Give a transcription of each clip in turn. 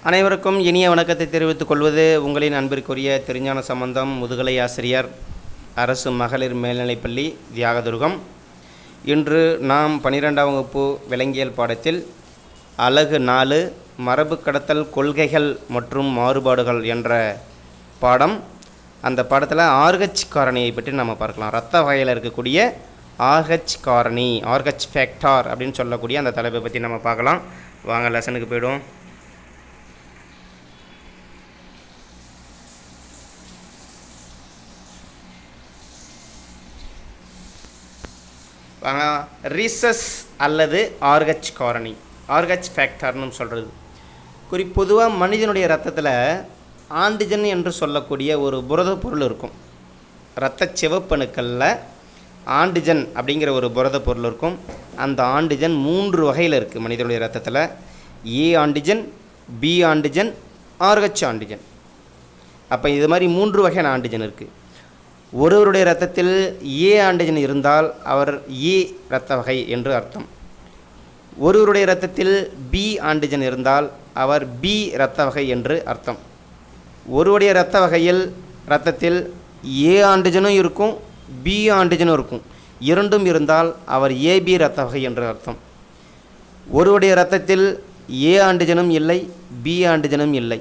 அனைவருக்கும் இனிய வணக்கத்தை தெரிவித்துக் கொள்வது உங்களின் அன்பிற்குரிய திருஞான சம்பந்தம் முதுகலை ஆசிரியர் அரசு மகளிர் மேல்நிலைப்பள்ளி தியாகதுர்கம் இன்று நாம் பன்னிரெண்டாம் வகுப்பு விலங்கியல் பாடத்தில் அலகு நாலு மரபு கடத்தல் கொள்கைகள் மற்றும் மாறுபாடுகள் என்ற பாடம் அந்த பாடத்தில் ஆர்ஹெச் காரணியை பற்றி நம்ம பார்க்கலாம் ரத்த வகையில் இருக்கக்கூடிய ஆர்ஹெச் காரணி ஆர்ஹெச் ஃபேக்டார் அப்படின்னு சொல்லக்கூடிய அந்த தலைப்பை பற்றி நம்ம பார்க்கலாம் வாங்க லெசனுக்கு போயிடுவோம் வாங்க ரீசஸ் அல்லது ஆர்ஹெச் காரணி ஆர்ஹெச் ஃபேக்டர்னு சொல்கிறது குறி பொதுவாக மனிதனுடைய ரத்தத்தில் ஆண்டிஜன் என்று சொல்லக்கூடிய ஒரு புரத பொருள் இருக்கும் இரத்த சிவப்பணுக்களில் ஆண்டிஜன் அப்படிங்கிற ஒரு புரத பொருள் இருக்கும் அந்த ஆண்டிஜன் மூன்று வகையில் இருக்குது மனிதனுடைய ரத்தத்தில் A antigen B antigen Rh antigen அப்போ இது மாதிரி மூன்று வகையான ஆண்டிஜன் இருக்குது ஒருவருடைய இரத்தத்தில் ஏ ஆண்டிஜன் இருந்தால் அவர் ஏ இரத்த வகை என்று அர்த்தம் ஒருவருடைய இரத்தத்தில் பி ஆண்டிஜன் இருந்தால் அவர் பி இரத்த வகை என்று அர்த்தம் ஒருவருடைய இரத்த வகையில் இரத்தத்தில் ஏ ஆண்டிஜனும் இருக்கும் பி ஆண்டிஜனும் இருக்கும் இரண்டும் இருந்தால் அவர் ஏபி இரத்த வகை என்று அர்த்தம் ஒருவருடைய இரத்தத்தில் ஏ ஆண்டிஜனும் இல்லை பி ஆண்டிஜனும் இல்லை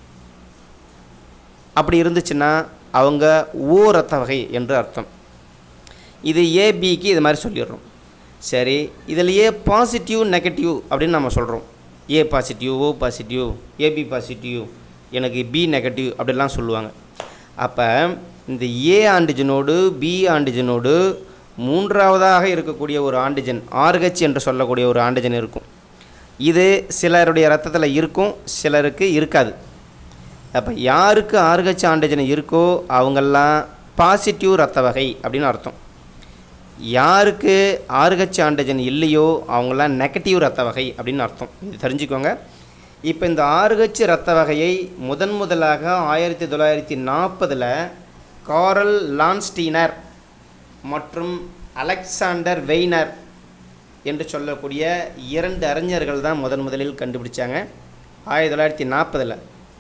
அப்படி இருந்துச்சுன்னா அவங்க ஓ ரத்த வகை என்று அர்த்தம் இது ஏபிக்கு இது மாதிரி சொல்லிடுறோம் சரி இதில் ஏ பாசிட்டிவ் நெகட்டிவ் அப்படின்னு நம்ம சொல்கிறோம் A positive O positive AB positive எனக்கு பி நெகட்டிவ் அப்படிலாம் சொல்லுவாங்க அப்போ இந்த ஏ ஆண்டிஜனோடு பி ஆண்டிஜனோடு மூன்றாவதாக இருக்கக்கூடிய ஒரு ஆண்டிஜன் ஆர்ஹெச் என்று சொல்லக்கூடிய ஒரு ஆண்டிஜன் இருக்கும் இது சிலருடைய ரத்தத்தில் இருக்கும் சிலருக்கு இருக்காது அப்போ யாருக்கு ஆர்ஹெச் ஆண்டிஜன் இருக்கோ அவங்கெல்லாம் பாசிட்டிவ் ரத்த வகை அப்படின்னு அர்த்தம் யாருக்கு ஆர்ஹெச் ஆண்டிஜன் இல்லையோ அவங்களாம் நெகட்டிவ் ரத்த வகை அப்படின்னு அர்த்தம் இது தெரிஞ்சுக்கோங்க இப்போ இந்த ஆர்ஹெச் ரத்த வகையை முதன் முதலாக ஆயிரத்தி தொள்ளாயிரத்தி நாற்பதில் காரல் லான்ஸ்டீனர் மற்றும் அலெக்சாண்டர் வெய்னர் என்று சொல்லக்கூடிய இரண்டு அறிஞர்கள் தான் முதன் முதலில் கண்டுபிடிச்சாங்க ஆயிரத்தி தொள்ளாயிரத்தி நாற்பதில்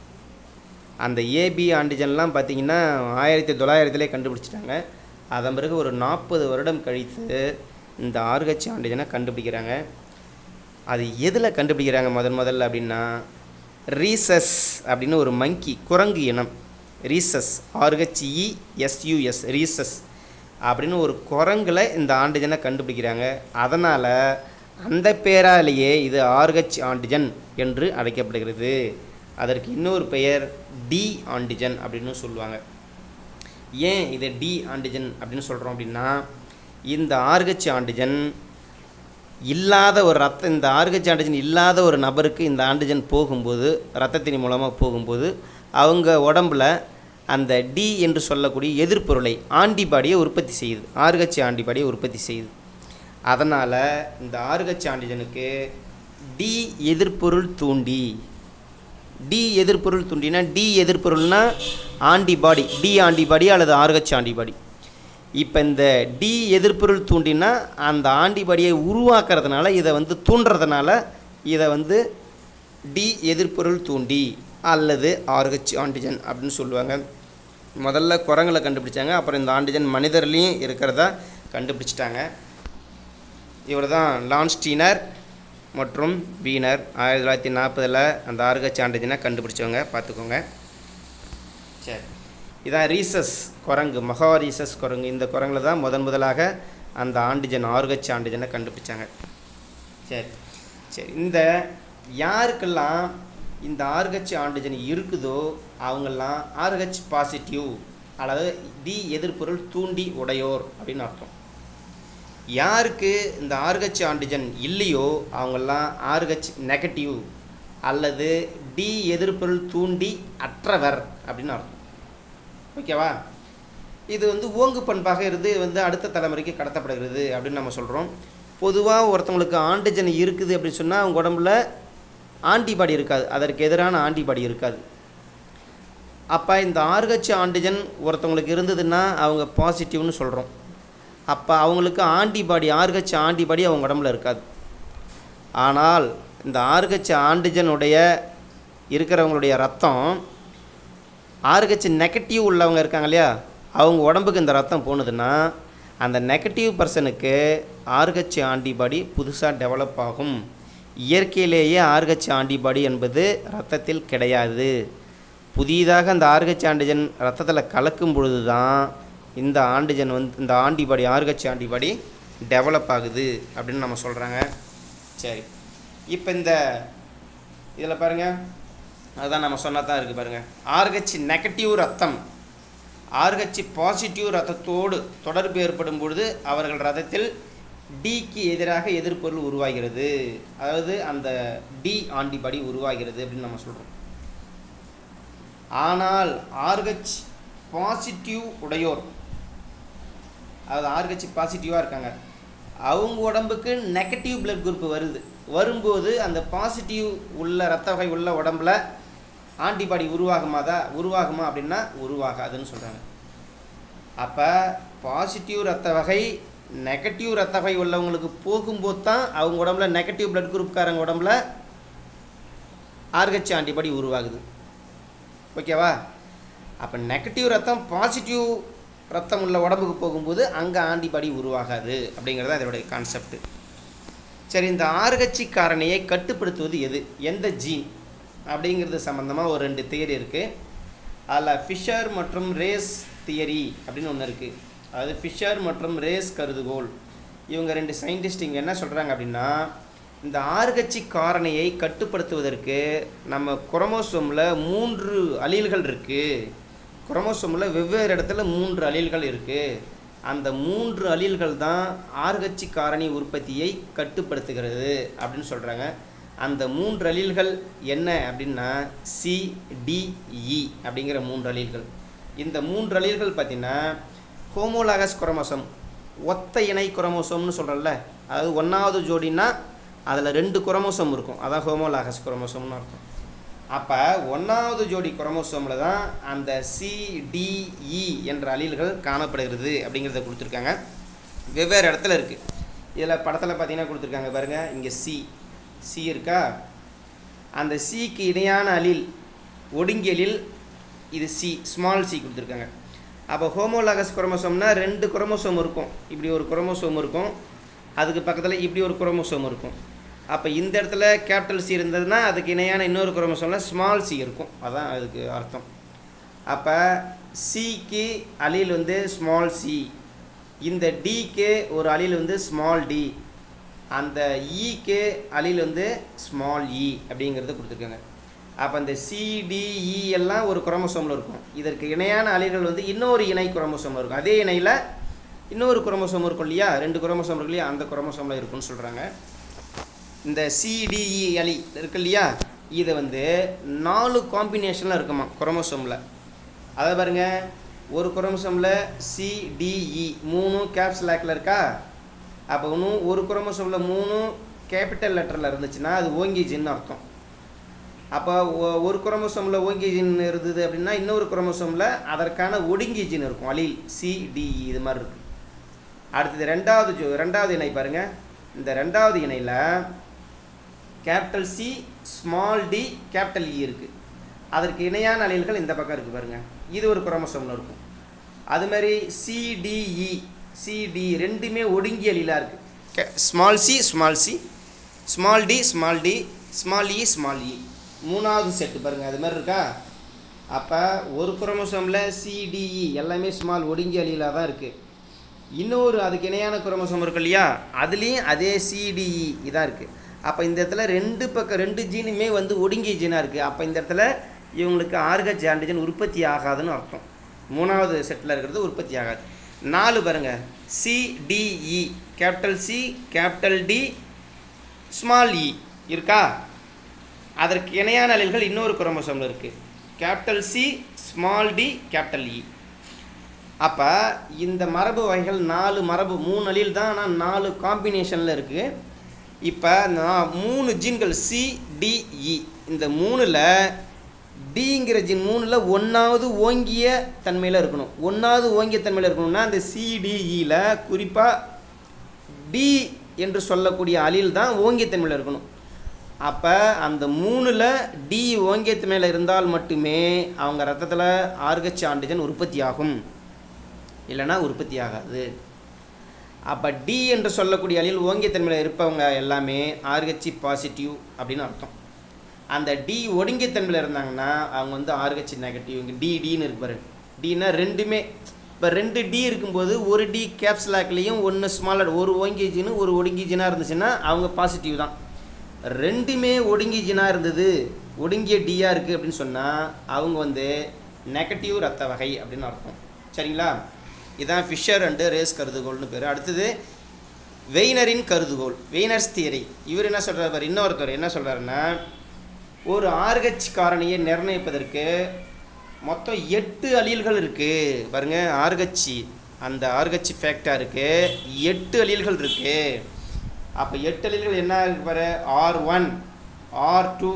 அந்த ஏபி ஆண்டிஜன்லாம் பார்த்திங்கன்னா ஆயிரத்தி தொள்ளாயிரத்திலே கண்டுபிடிச்சிட்டாங்க அதன் பிறகு ஒரு நாற்பது வருடம் கழித்து இந்த ஆர்ஹெச் ஆண்டிஜனை கண்டுபிடிக்கிறாங்க அது எதில் கண்டுபிடிக்கிறாங்க முதன் முதல்ல அப்படின்னா ரீசஸ் அப்படின்னு ஒரு மங்கி குரங்கு இனம் ரீசஸ் ஆர்ஹெச்இ எஸ்யூஎஸ் ரீசஸ் அப்படின்னு ஒரு குரங்கில் இந்த ஆண்டிஜனை கண்டுபிடிக்கிறாங்க அதனால் அந்த பேராலேயே இது ஆர்ஹெச் ஆண்டிஜன் என்று அழைக்கப்படுகிறது அதற்கு இன்னொரு பெயர் டி ஆண்டிஜன் அப்படின்னு சொல்லுவாங்க ஏன் இது டி ஆண்டிஜன் அப்படின்னு சொல்கிறோம் அப்படின்னா இந்த ஆர்ஹெச் ஆண்டிஜன் இல்லாத ஒரு ரத்த இந்த ஆர்ஹெச் ஆண்டிஜன் இல்லாத ஒரு நபருக்கு இந்த ஆண்டிஜன் போகும்போது ரத்தத்தின் மூலமாக போகும்போது அவங்க உடம்புல அந்த டி என்று சொல்லக்கூடிய எதிர்ப்பொருளை ஆன்டிபாடியை உற்பத்தி செய்யுது ஆர்ஹெச் ஆன்டிபாடியை உற்பத்தி செய்யுது அதனால் இந்த ஆர்ஹெச் ஆண்டிஜனுக்கு டி எதிர்ப்பொருள் தூண்டி டி எதிர்ப்பொருள் தூண்டினா டி எதிர்ப்பொருள்னா ஆன்டிபாடி டி ஆன்டிபாடி அல்லது ஆர்ஹெச் ஆன்டிபாடி இப்போ இந்த டி எதிர்ப்பொருள் தூண்டினா அந்த ஆன்டிபாடியை உருவாக்குறதுனால இதை வந்து தூண்டுறதுனால இதை வந்து டி எதிர்ப்பொருள் தூண்டி அல்லது ஆர்ஹெச் ஆன்டிஜன் அப்படின்னு சொல்லுவாங்க முதல்ல குரங்களை கண்டுபிடிச்சாங்க அப்புறம் இந்த ஆன்டிஜன் மனிதர்லேயும் இருக்கிறதா கண்டுபிடிச்சிட்டாங்க இவர் தான் லான்ஸ்டீனர் மற்றும் வீனர் ஆயிரத்தி தொள்ளாயிரத்தி நாற்பதில் அந்த ஆர்ஹெச் ஆண்டிஜனை கண்டுபிடிச்சவங்க பார்த்துக்கோங்க சரி இதான் ரீசஸ் குரங்கு மகா ரீசஸ் குரங்கு இந்த குரங்கில் தான் முதன் முதலாக அந்த ஆண்டிஜன் ஆர்ஹெச் ஆண்டிஜனை கண்டுபிடிச்சாங்க சரி சரி இந்த யாருக்கெல்லாம் இந்த ஆர்ஹெச் ஆண்டிஜன் இருக்குதோ அவங்கெல்லாம் ஆர்ஹெச் பாசிட்டிவ் அல்லது டி எதிர்ப்பொருள் தூண்டி உடையோர் அப்படின்னு அர்த்தம் யாருக்கு இந்த ஆர்ஹெச் ஆண்டிஜன் இல்லையோ அவங்கெல்லாம் ஆர்ஹெச் நெகட்டிவ் அல்லது டி எதிர்ப்பொருள் தூண்டி அற்றவர் அப்படின்னு அர்த்தம் ஓகேவா இது வந்து ஓங்கு பண்பாக இருந்து வந்து அடுத்த தலைமுறைக்கு கடத்தப்படுகிறது அப்படின்னு நம்ம சொல்கிறோம் பொதுவாக ஒருத்தவங்களுக்கு ஆண்டிஜன் இருக்குது அப்படின்னு சொன்னால் அவங்க உடம்புல ஆன்டிபாடி இருக்காது அதற்கு எதிரான ஆன்டிபாடி இருக்காது அப்போ இந்த ஆர்ஹெச் ஆண்டிஜன் ஒருத்தவங்களுக்கு இருந்ததுன்னா அவங்க பாசிட்டிவ்னு சொல்கிறோம் அப்போ அவங்களுக்கு ஆன்டிபாடி ஆர்ஹெச் ஆன்டிபாடி அவங்க உடம்புல இருக்காது ஆனால் இந்த ஆர்ஹெச் ஆண்டிஜனுடைய இருக்கிறவங்களுடைய ரத்தம் ஆர்ஹெச் நெகட்டிவ் உள்ளவங்க இருக்காங்க இல்லையா அவங்க உடம்புக்கு இந்த ரத்தம் போனதுன்னா அந்த நெகட்டிவ் பர்சனுக்கு ஆர்ஹெச் ஆன்டிபாடி புதுசாக டெவலப் ஆகும் இயற்கையிலேயே ஆர்ஹெச் ஆன்டிபாடி என்பது ரத்தத்தில் கிடையாது புதிதாக அந்த ஆர்ஹெச் ஆன்டிஜன் ரத்தத்தில் கலக்கும் பொழுது தான் இந்த ஆன்டிஜன் வந்து இந்த ஆன்டிபாடி ஆர்ஹெச் ஆன்டிபாடி டெவலப் ஆகுது அப்படின்னு நம்ம சொல்கிறாங்க சரி இப்போ இந்த இதில் பாருங்கள் அதுதான் நம்ம சொன்னா தான் இருக்குது பாருங்கள் ஆர்ஹெச் நெகட்டிவ் ரத்தம் ஆர்ஹெச் பாசிட்டிவ் ரத்தத்தோடு தொடர்பு ஏற்படும் பொழுது அவர்கள் ரத்தத்தில் டிக்கு எதிராக எதிர்ப்பொருள் உருவாகிறது அதாவது அந்த டி ஆன்டிபாடி உருவாகிறது அப்படின்னு நம்ம சொல்கிறோம் ஆனால் ஆர்ஹெச் பாசிட்டிவ் உடையோர் அதாவது ஆர்ஹெச் பாசிட்டிவாக இருக்காங்க அவங்க உடம்புக்கு நெகட்டிவ் பிளட் குரூப் வருது வரும்போது அந்த பாசிட்டிவ் உள்ள ரத்த வகை உள்ள உடம்புல ஆன்டிபாடி உருவாகுமாதா உருவாகுமா அப்படின்னா உருவாகாதுன்னு சொல்கிறாங்க அப்போ பாசிட்டிவ் ரத்த வகை நெகட்டிவ் ரத்த வகை உள்ளவங்களுக்கு போகும்போது தான் அவங்க உடம்புல நெகட்டிவ் பிளட் குரூப்காரங்க உடம்புல ஆர்ஹெச் ஆன்டிபாடி உருவாகுது ஓகேவா அப்போ நெகட்டிவ் ரத்தம் பாசிட்டிவ் ரத்தம் உள்ள உடம்புக்கு போகும்போது அங்கே ஆன்டிபாடி உருவாகாது அப்படிங்கிறது தான் இதனுடைய கான்செப்ட் சரி இந்த ஆர்ஹெச்சி காரணியை கட்டுப்படுத்துவது எது எந்த ஜீன் அப்படிங்கிறது சம்மந்தமாக ஒரு ரெண்டு தியரி இருக்குது அதில் ஃபிஷர் மற்றும் ரேஸ் தியரி அப்படின்னு ஒன்று இருக்குது அதாவது ஃபிஷர் மற்றும் ரேஸ் கருதுகோள் இவங்க ரெண்டு சயின்டிஸ்ட் இங்கே என்ன சொல்கிறாங்க அப்படின்னா இந்த ஆர்கச்சி காரணியை கட்டுப்படுத்துவதற்கு நம்ம குரோமோசோமில் மூன்று அலீல்கள் இருக்குது குரோமோசோமில் வெவ்வேறு இடத்துல மூன்று அலீல்கள் இருக்குது அந்த மூன்று அலீல்கள் தான் ஆர்கச்சி காரணி உற்பத்தியை கட்டுப்படுத்துகிறது அப்படின்னு சொல்கிறாங்க அந்த மூன்று அலீல்கள் என்ன அப்படின்னா சி டிஇ அப்படிங்கிற மூன்று அலீல்கள் இந்த மூன்று அலீல்கள் பார்த்திங்கன்னா ஹோமோலாகஸ் குரோமோசோம் ஒத்த இணை குரோமோசோம்னு சொல்கிறோம்ல அதாவது ஒன்றாவது ஜோடினா அதில் ரெண்டு குரோமோசோம் இருக்கும் அதான் ஹோமோலாகஸ் குரோமோசோம்னு அர்த்தம் அப்போ ஒன்றாவது ஜோடி குரோமோசோமில் தான் அந்த சிடிஇ என்ற அலீல்கள் காணப்படுகிறது அப்படிங்கிறத கொடுத்துருக்காங்க வெவ்வேறு இடத்துல இருக்குது இதில் படத்தில் பார்த்தீங்கன்னா கொடுத்துருக்காங்க பாருங்கள் இங்கே சி சி இருக்கா அந்த சிக்கு இணையான அலில் ஒடுங்கிய அலில் இது சி ஸ்மால் சி கொடுத்துருக்காங்க அப்போ ஹோமோலாகஸ் குரோமோசோம்னா ரெண்டு குரோமோசோம் இருக்கும் இப்படி ஒரு குரோமோசோம் இருக்கும் அதுக்கு பக்கத்தில் இப்படி ஒரு குரோமோசோம் இருக்கும் அப்போ இந்த இடத்துல கேபிட்டல் சி இருந்ததுன்னா அதுக்கு இணையான இன்னொரு குரோமோசோமில் ஸ்மால் சி இருக்கும் அதான் அதுக்கு அர்த்தம் அப்போ சிக்கு அலில் வந்து ஸ்மால் சி இந்த டிக்கு ஒரு அலில் வந்து ஸ்மால் டி அந்த இக்கு அலில் வந்து ஸ்மால் இ அப்படிங்கிறத கொடுத்துருக்காங்க அப்போ இந்த சிடிஇ எல்லாம் ஒரு குரோமோசோமில் இருக்கும் இதற்கு இணையான அலில்கள் வந்து இன்னொரு இணை குரோமோசோமில் இருக்கும் அதே இணையில் இன்னொரு குரோமோசோம் இருக்கும் இல்லையா ரெண்டு குரோமோசோம் இருக்கு இல்லையா அந்த குரோமோசோமில் இருக்குன்னு சொல்கிறாங்க இந்த சிடிஇ அலி இருக்கு இல்லையா இதை வந்து நாலு காம்பினேஷனில் இருக்குமா குரோமோசோமில் அதை பாருங்க ஒரு குரோமோசோமில் சிடிஇ மூணு கேப்ஸ் லேக்கில் இருக்கா அப்போ இன்னும் ஒரு குரோமோசோமில் மூணு கேபிட்டல் லெட்டரில் இருந்துச்சுன்னா அது ஓங்கி ஜின்னு அர்த்தம் அப்போ ஒ- ஒரு குரோமோசோமில் ஓங்கி ஜின் இருந்தது அப்படின்னா இன்னொரு குரோமோசோமில் அதற்கான ஒடுங்கி ஜின் இருக்கும் அலீல் சிடிஇ இது மாதிரி இருக்குது அடுத்தது ரெண்டாவது ஜோ ரெண்டாவது இணை பாருங்கள் இந்த ரெண்டாவது இணையில் capital C small D capital E இருக்குது அதற்கு இணையான அலைல்கள் இந்த பக்கம் இருக்குது பாருங்கள் இது ஒரு குரோமோசோமில் இருக்கும் அது மாதிரி சிடிஇ சிடி ரெண்டுமே ஒடுங்கிய அலிலாக இருக்குது small C small C small D small D small E small E மூணாவது செட்டு பாருங்கள் அது மாதிரி இருக்கா அப்போ ஒரு குரோமோசோமில் சிடிஇ எல்லாமே ஸ்மால் ஒடுங்கிய அலிலாக தான் இருக்குது இன்னொரு அதுக்கு இணையான குரோமோசோம் இருக்கு இல்லையா அதுலேயும் அதே சிடிஇ இதாக இருக்குது அப்போ இந்த இடத்துல ரெண்டு பக்கம் ரெண்டு ஜீனுமே வந்து ஒடுங்கிய ஜீனாக இருக்குது அப்போ இந்த இடத்துல இவங்களுக்கு ஆர்கச் ஆன்டிஜன் உற்பத்தி ஆகாதுன்னு அர்த்தம் மூணாவது செட்டில் இருக்கிறது உற்பத்தி ஆகாது நாலு பாருங்கள் C D E capital C capital D small E இருக்கா அதற்கு இணையான அலைகள் இன்னொரு குரோமோசோமில் இருக்குது capital C small D capital E அப்போ இந்த மரபு வகைகள் நாலு மரபு மூணு அலில் தான் ஆனால் நாலு காம்பினேஷனில் இருக்குது இப்போ நான் மூணு ஜீன்கள் சி டிஇ இந்த மூணில் டிங்கிற ஜீன் மூணில் ஒன்றாவது ஓங்கிய தன்மையில் இருக்கணும் ஒன்றாவது ஓங்கிய தன்மையில் இருக்கணும்னா அந்த சிடிஇயில் குறிப்பாக டி என்று சொல்லக்கூடிய அலில் தான் ஓங்கிய தன்மையில் இருக்கணும் அப்போ அந்த மூணில் டி ஓங்கியத்து மேலே இருந்தால் மட்டுமே அவங்க ரத்தத்தில் ஆர்கச் ஆன்டிஜன் உற்பத்தி ஆகும் இல்லைன்னா உற்பத்தி ஆகாது அப்போ டி என்று சொல்லக்கூடிய அழியில் ஓங்கியத்தன்மையில் இருப்பவங்க எல்லாமே ஆர்கச்சி பாசிட்டிவ் அப்படின்னு அர்த்தம் அந்த டி ஒடுங்கியத்தன்மையில் இருந்தாங்கன்னா அவங்க வந்து ஆர்கச்சி நெகட்டிவ் இங்கே டி டின்னு இருப்பாரு டின்னா ரெண்டுமே இப்போ ரெண்டு டி இருக்கும்போது ஒரு டி கேப்ஸ்லாக்லேயும் ஒன்று ஸ்மாலர் ஒரு ஓங்கிஜின்னு ஒரு ஒடுங்கிஜினாக இருந்துச்சுன்னா அவங்க பாசிட்டிவ் தான் ரெண்டுமே ஒடுங்கிஜினாக இருந்தது ஒடுங்கிய டியாக இருக்குது அப்படின்னு சொன்னால் அவங்க வந்து நெகட்டிவ் ரத்த வகை அப்படின்னு அர்த்தம் சரிங்களா இதான் ஃபிஷர் அண்டு ரேஸ் கருதுகோள்னு பேர் அடுத்தது வெய்னரின் கருதுகோள் வெய்னர்ஸ் தியரி இவர் என்ன சொல்கிறார் பாரு இன்னொருத்தர் என்ன சொல்கிறாருன்னா ஒரு ஆர்கச் காரணியை நிர்ணயிப்பதற்கு மொத்தம் எட்டு அலீல்கள் இருக்குது பாருங்க ஆர்கச்சி அந்த ஆர்கச்சி ஃபேக்டாருக்கு எட்டு அலீல்கள் இருக்குது அப்போ எட்டு அலீல்கள் என்ன இருக்கு பாரு R one R two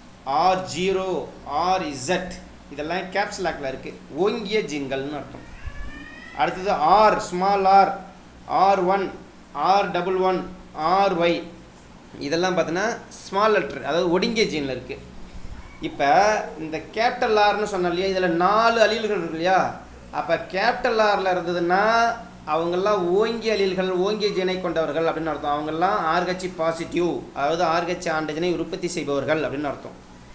R zero R Z இதெல்லாம் கேப்ஸ்லாக்கில் இருக்குது ஓங்கிய ஜீன்கள்னு அர்த்தம் அடுத்தது R small R R one R double one R Y இதெல்லாம் பார்த்தீங்கன்னா ஸ்மால் லெட்டர் அதாவது ஒடுங்கிய ஜீனில் இருக்குது இப்போ இந்த கேபிட்டல் ஆர்னு சொன்னோம் இல்லையா இதில் நாலு அலீல்கள் இருக்கு இல்லையா அப்போ கேபிட்டல் ஆரில் இருந்ததுன்னா அவங்கெல்லாம் ஓங்கிய அலீல்கள் ஓங்கிய ஜீனை கொண்டவர்கள் அப்படின்னு அர்த்தம் அவங்கெல்லாம் ஆர்கச்சி பாசிட்டிவ் அதாவது ஆர்கச்சி ஆண்டஜனை உற்பத்தி செய்பவர்கள் அப்படின்னு அர்த்தம்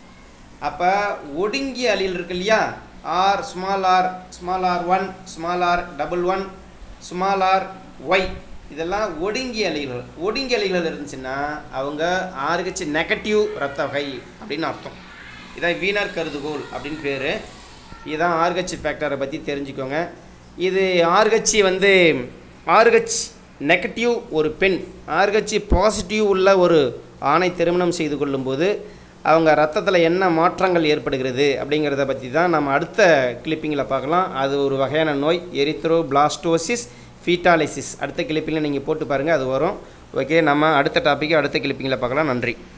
அப்போ ஒடுங்கிய அலீல் இருக்கு இல்லையா R small R small R one small R double one small R Y இதெல்லாம் ஒடுங்கிய அலைகள் ஒடுங்கிய அலைகள் இருந்துச்சுன்னா அவங்க ஆர்கச்சி நெகட்டிவ் ரத்த வகை அப்படின்னு அர்த்தம் இதான் வீணர் கருதுகோள் அப்படின்னு பேர் இதுதான் ஆர்கச்சி ஃபேக்டரை பற்றி தெரிஞ்சுக்கோங்க இது ஆர்கச்சி வந்து ஆர்கச் நெகட்டிவ் ஒரு பெண் ஆர்கச்சி பாசிட்டிவ் உள்ள ஒரு ஆணை திருமணம் செய்து கொள்ளும்போது அவங்க ரத்தத்தில் என்ன மாற்றங்கள் ஏற்படுகிறது அப்படிங்கிறத பற்றி தான் நம்ம அடுத்த கிளிப்பிங்கில் பார்க்கலாம் அது ஒரு வகையான நோய் எரித்ரோ பிளாஸ்டோசிஸ் ஃபீட்டாலிசிஸ் அடுத்த கிளிப்பிங்கில் நீங்கள் போட்டு பாருங்கள் அது வரும் ஓகே நம்ம அடுத்த டாப்பிக்கு அடுத்த கிளிப்பிங்கில் பார்க்கலாம் நன்றி